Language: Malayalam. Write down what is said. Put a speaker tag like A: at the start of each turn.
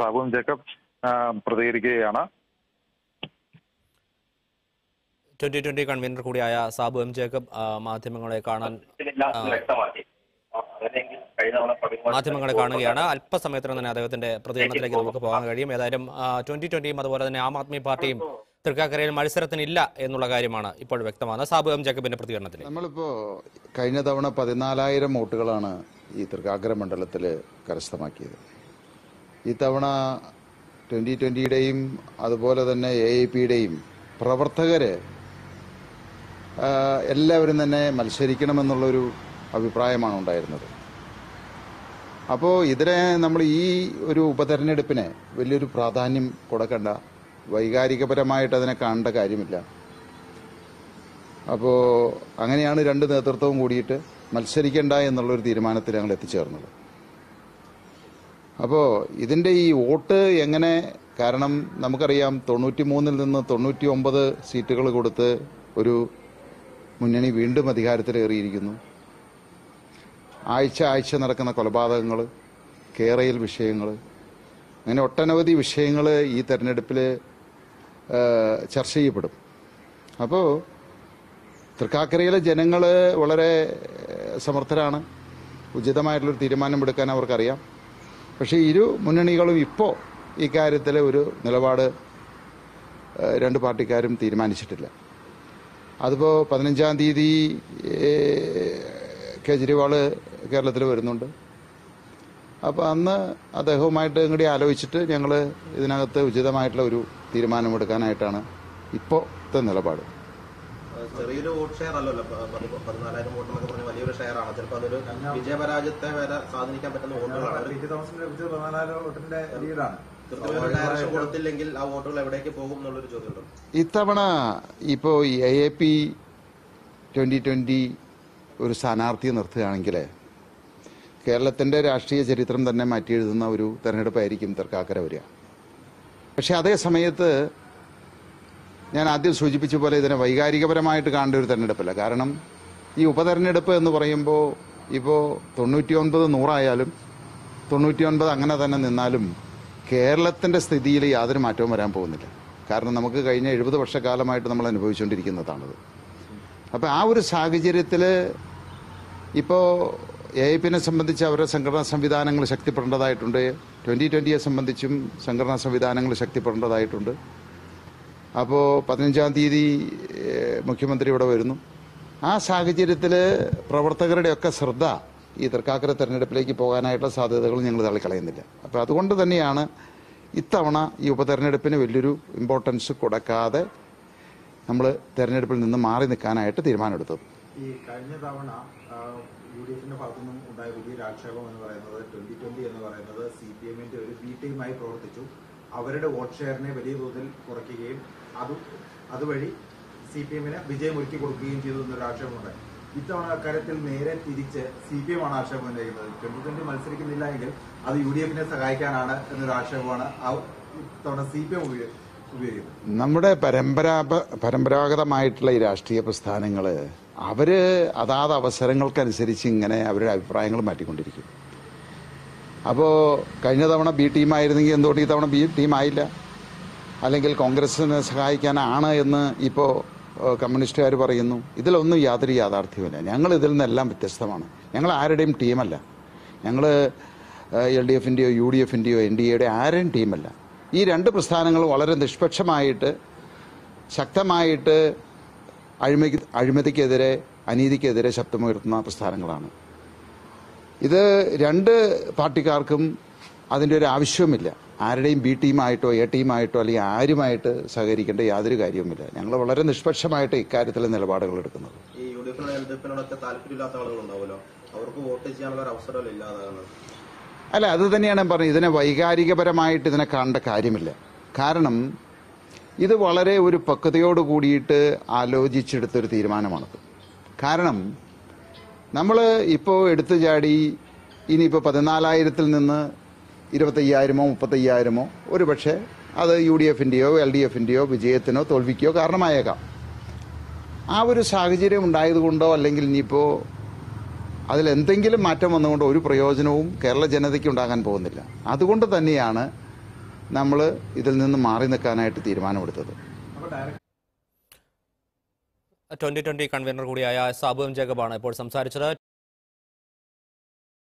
A: സാബുവും ജേക്കബ് ആ, പ്രതികരിക്കുകയാണ്
B: ട്വന്റി ട്വന്റി കൺവീനർ കൂടിയായ സാബു എം ജേക്കബ് ആ, മാധ്യമങ്ങളെ കാണാൻ
C: വ്യക്തമാക്കി അങ്ങനെയെങ്കിൽ കഴിഞ്ഞ തവണ പതിമൂന്ന്
B: മാധ്യമങ്ങളെ കാണുകയാണ് അല്പസമയത്തിനും തന്നെ അദ്ദേഹത്തിന്റെ പ്രതികരണത്തിലേക്ക് നമുക്ക് പോകാൻ കഴിയും ഏതായാലും ട്വന്റി ട്വന്റിയും അതുപോലെ തന്നെ ആം ആദ്മി പാർട്ടിയും തൃക്കാക്കരയിൽ മത്സരത്തിനില്ല എന്നുള്ള കാര്യമാണ് ഇപ്പോൾ വ്യക്തമാകുന്നത് സാബു എം ജേക്കബിന്റെ പ്രതികരണത്തിൽ
D: നമ്മളിപ്പോ കഴിഞ്ഞ തവണ പതിനാലായിരം വോട്ടുകളാണ് ഈ തൃക്കാക്കര മണ്ഡലത്തിൽ കരസ്ഥമാക്കിയത് ഈ തവണ ട്വന്റി ട്വന്റിയുടെയും അതുപോലെ തന്നെ എ ഐ പിയുടെയും പ്രവർത്തകര് ആ, എല്ലാവരും തന്നെ മത്സരിക്കണമെന്നുള്ളൊരു അഭിപ്രായമാണ് ഉണ്ടായിരുന്നത് അപ്പോൾ ഇതിനെ നമ്മൾ ഈ ഒരു ഉപതെരഞ്ഞെടുപ്പിന് വലിയൊരു പ്രാധാന്യം കൊടുക്കണ്ട വൈകാരികപരമായിട്ട് അതിനെ കാണേണ്ട കാര്യമില്ല അപ്പോൾ അങ്ങനെയാണ് രണ്ട് നേതൃത്വവും കൂടിയിട്ട് മത്സരിക്കേണ്ട എന്നുള്ളൊരു തീരുമാനത്തിൽ ഞങ്ങൾ എത്തിച്ചേർന്നത് അപ്പോൾ ഇതിൻ്റെ ഈ വോട്ട് എങ്ങനെ കാരണം നമുക്കറിയാം തൊണ്ണൂറ്റി മൂന്നിൽ നിന്ന് തൊണ്ണൂറ്റി ഒമ്പത് സീറ്റുകൾ കൊടുത്ത് ഒരു മുന്നണി വീണ്ടും അധികാരത്തിലേറിയിരിക്കുന്നു ആഴ്ച ആഴ്ച നടക്കുന്ന കൊലപാതകങ്ങൾ കേരയിൽ വിഷയങ്ങൾ അങ്ങനെ ഒട്ടനവധി വിഷയങ്ങൾ ഈ തെരഞ്ഞെടുപ്പിൽ ചർച്ച ചെയ്യപ്പെടും അപ്പോൾ തൃക്കാക്കരയിലെ ജനങ്ങൾ വളരെ ഏഹ്, സമർത്ഥരാണ് ഉചിതമായിട്ടുള്ളൊരു തീരുമാനമെടുക്കാൻ അവർക്കറിയാം പക്ഷേ ഇരു മുന്നണികളും ഇപ്പോൾ ഇക്കാര്യത്തിൽ ഒരു നിലപാട് ഏഹ്, രണ്ട് പാർട്ടിക്കാരും തീരുമാനിച്ചിട്ടില്ല അതിപ്പോൾ പതിനഞ്ചാം തീയതി ഏഹ്, കേജ്രിവാൾ കേരളത്തിൽ വരുന്നുണ്ട് അപ്പോൾ അന്ന് അദ്ദേഹവുമായിട്ട് കൂടി ആലോചിച്ചിട്ട് ഞങ്ങൾ ഇതിനകത്ത് ഉചിതമായിട്ടുള്ള ഒരു തീരുമാനമെടുക്കാനായിട്ടാണ് ഇപ്പോഴത്തെ നിലപാട്
E: ചെറിയൊരു വോട്ട് ഷെയർ അല്ലല്ലോ പ- പതി- പതിനാലായിരം വോട്ട് എന്നൊക്കെ പറഞ്ഞ വലിയൊരു ഷെയർ ആണ് ചിലപ്പോൾ അതൊരു വിജയപരാജയത്തെ വരെ സ്വാധീനിക്കാൻ പറ്റുന്ന വോട്ടുകളാണ്
F: പി ടി തോമസിന് ലഭിച്ചത് പതിനാലായിരം വോട്ടിന്റെ ലീഡാണ്
E: കൃത്യമായ ഒരു ഡയറക്ഷൻ കൊടുത്തില്ലെങ്കിൽ ആ വോട്ടുകൾ എവിടേക്ക് പോകും എന്നുള്ളൊരു ചോദ്യമുണ്ട്
D: ഇത്തവണ ഇപ്പോൾ ഈ A A P twenty twenty ഒരു സ്ഥാനാർത്ഥിയെ നിർത്തുകയാണെങ്കിൽ കേരളത്തിൻ്റെ രാഷ്ട്രീയ ചരിത്രം തന്നെ മാറ്റിയെഴുതുന്ന ഒരു തെരഞ്ഞെടുപ്പായിരിക്കും തർക്കാക്കര വരിക പക്ഷെ അതേ സമയത്ത് ഞാൻ ആദ്യം സൂചിപ്പിച്ച പോലെ ഇതിനെ വൈകാരികപരമായിട്ട് കാണേണ്ട ഒരു തെരഞ്ഞെടുപ്പല്ല കാരണം ഈ ഉപതെരഞ്ഞെടുപ്പ് എന്ന് പറയുമ്പോൾ ഇപ്പോൾ തൊണ്ണൂറ്റി ഒൻപത് നൂറായാലും തൊണ്ണൂറ്റി ഒൻപത് അങ്ങനെ തന്നെ നിന്നാലും കേരളത്തിൻ്റെ സ്ഥിതിയിൽ യാതൊരു മാറ്റവും വരാൻ പോകുന്നില്ല കാരണം നമുക്ക് കഴിഞ്ഞ എഴുപത് വർഷക്കാലമായിട്ട് നമ്മൾ അനുഭവിച്ചുകൊണ്ടിരിക്കുന്നതാണത് അപ്പോൾ ആ ഒരു സാഹചര്യത്തിൽ ഇപ്പോൾ എ ഐ പിനെ സംബന്ധിച്ച് അവരുടെ സംഘടനാ സംവിധാനങ്ങൾ ശക്തിപ്പെടേണ്ടതായിട്ടുണ്ട് ട്വൻ്റി ട്വൻ്റിയെ സംബന്ധിച്ചും സംഘടനാ സംവിധാനങ്ങൾ ശക്തിപ്പെടേണ്ടതായിട്ടുണ്ട് അപ്പോൾ പതിനഞ്ചാം തീയതി ഏഹ്, മുഖ്യമന്ത്രി ഇവിടെ വരുന്നു ആ സാഹചര്യത്തിൽ പ്രവർത്തകരുടെയൊക്കെ ശ്രദ്ധ ഈ തൃക്കാക്കര തെരഞ്ഞെടുപ്പിലേക്ക് പോകാനായിട്ടുള്ള സാധ്യതകൾ ഞങ്ങൾ തള്ളിക്കളയുന്നില്ല അപ്പോൾ അതുകൊണ്ട് തന്നെയാണ് ഇത്തവണ ഈ ഉപതെരഞ്ഞെടുപ്പിന് വലിയൊരു ഇമ്പോർട്ടൻസ് കൊടുക്കാതെ നമ്മൾ തെരഞ്ഞെടുപ്പിൽ നിന്ന് മാറി നിൽക്കാനായിട്ട് തീരുമാനമെടുത്തത്
F: ഈ കഴിഞ്ഞ തവണ യു ഡി എഫിന്റെ ഭാഗത്തുനിന്നും ഉണ്ടായ വലിയൊരു ആക്ഷേപം എന്ന് പറയുന്നത് ട്വന്റി ട്വന്റി എന്ന് പറയുന്നത് സി പി എമ്മിന്റെ ഒരു ബി ടീമായി പ്രവർത്തിച്ചു അവരുടെ വോട്ട് ഷെയറിനെ വലിയ തോതിൽ കുറയ്ക്കുകയും അത് അതുവഴി സി പി എമ്മിന് വിജയം ഒരുക്കി കൊടുക്കുകയും ചെയ്തു എന്നൊരു ആക്ഷേപമുണ്ടായി ഇത്തവണ അക്കാര്യത്തിൽ നേരെ തിരിച്ച് സി പി എം ആണ് ആക്ഷേപം ഉന്നയിക്കുന്നത് ട്വന്റി ട്വന്റി മത്സരിക്കുന്നില്ല എങ്കിൽ അത് യു ഡി എഫിനെ സഹായിക്കാനാണ് എന്നൊരു ആക്ഷേപമാണ് ആ ഇത്തവണ സി പി എം ഉപയോഗിക്കുന്നത്
D: നമ്മുടെ പരമ്പരാ പരമ്പരാഗതമായിട്ടുള്ള ഈ രാഷ്ട്രീയ പ്രസ്ഥാനങ്ങൾ അവർ അതാത് അവസരങ്ങൾക്കനുസരിച്ച് ഇങ്ങനെ അവരുടെ അഭിപ്രായങ്ങൾ മാറ്റിക്കൊണ്ടിരിക്കും അപ്പോൾ കഴിഞ്ഞ തവണ ബി ടീമായിരുന്നെങ്കിൽ എന്തുകൊണ്ട് ഈ തവണ ബി ടീം ആയില്ല അല്ലെങ്കിൽ കോൺഗ്രസിനെ സഹായിക്കാനാണ് എന്ന് ഇപ്പോൾ കമ്മ്യൂണിസ്റ്റുകാർ പറയുന്നു ഇതിലൊന്നും യാതൊരു യാഥാർത്ഥ്യവുമില്ല ഞങ്ങൾ ഇതിൽ നിന്നെല്ലാം വ്യത്യസ്തമാണ് ഞങ്ങൾ ആരുടെയും ടീമല്ല ഞങ്ങൾ എൽ ഡി എഫിൻ്റെയോ യു ഡി എഫിൻ്റെയോ എൻ ഡി എയുടെ ആരുടെയും ടീമല്ല ഈ രണ്ട് പ്രസ്ഥാനങ്ങൾ വളരെ നിഷ്പക്ഷമായിട്ട് ശക്തമായിട്ട് അഴിമതി അഴിമതിക്കെതിരെ അനീതിക്കെതിരെ ശബ്ദമുയർത്തുന്ന പ്രസ്ഥാനങ്ങളാണ് ഇത് രണ്ട് പാർട്ടിക്കാർക്കും അതിൻ്റെ ഒരു ആവശ്യവുമില്ല ആരുടെയും ബി ടീമായിട്ടോ എ ടീമായിട്ടോ അല്ലെങ്കിൽ ആരുമായിട്ട് സഹകരിക്കേണ്ട യാതൊരു കാര്യവുമില്ല ഞങ്ങൾ വളരെ നിഷ്പക്ഷമായിട്ട് ഇക്കാര്യത്തിലെ നിലപാടുകൾ എടുക്കുന്നത്
E: ഈ യു ഡി എഫിനോട് എൽ ഡി എഫിനോടൊക്കെ താല്പര്യമില്ലാത്ത ആളുകളുണ്ടാവുമല്ലോ അവർക്ക് വോട്ട് ചെയ്യാനുള്ള ഒരു അവസരം ഇല്ലാതാകുന്നത്
D: അല്ല അത് തന്നെയാണ് ഞാൻ പറഞ്ഞത് ഇതിനെ വൈകാരികപരമായിട്ട് ഇതിനെ കാണേണ്ട കാര്യമില്ല കാരണം ഇത് വളരെ ഒരു പക്വതയോട് കൂടിയിട്ട് ആലോചിച്ചെടുത്തൊരു തീരുമാനമാണത് കാരണം നമ്മൾ ഇപ്പോൾ എടുത്തു ചാടി ഇനിയിപ്പോൾ പതിനാലായിരത്തിൽ നിന്ന് ഇരുപത്തയ്യായിരമോ മുപ്പത്തയ്യായിരമോ ഒരു പക്ഷേ അത് യു ഡി എഫിൻ്റെയോ എൽ ഡി എഫിൻ്റെയോ വിജയത്തിനോ തോൽവിക്കോ കാരണമായേക്കാം ആ ഒരു സാഹചര്യം ഉണ്ടായതുകൊണ്ടോ അല്ലെങ്കിൽ ഇനിയിപ്പോൾ അതിലെന്തെങ്കിലും മാറ്റം വന്നുകൊണ്ട് ഒരു പ്രയോജനവും കേരള ജനതയ്ക്ക് ഉണ്ടാകാൻ പോകുന്നില്ല അതുകൊണ്ട് തന്നെയാണ് നമ്മൾ ഇതിൽ നിന്ന് മാറി നിൽക്കാനായിട്ട് തീരുമാനമെടുത്തത്
F: അപ്പോൾ ഡയറക്റ്റ്
B: ട്വന്റി ട്വന്റി കൺവീനർ കൂടിയായ സാബു എം ജേക്കബാണ് ഇപ്പോൾ സംസാരിച്ചത്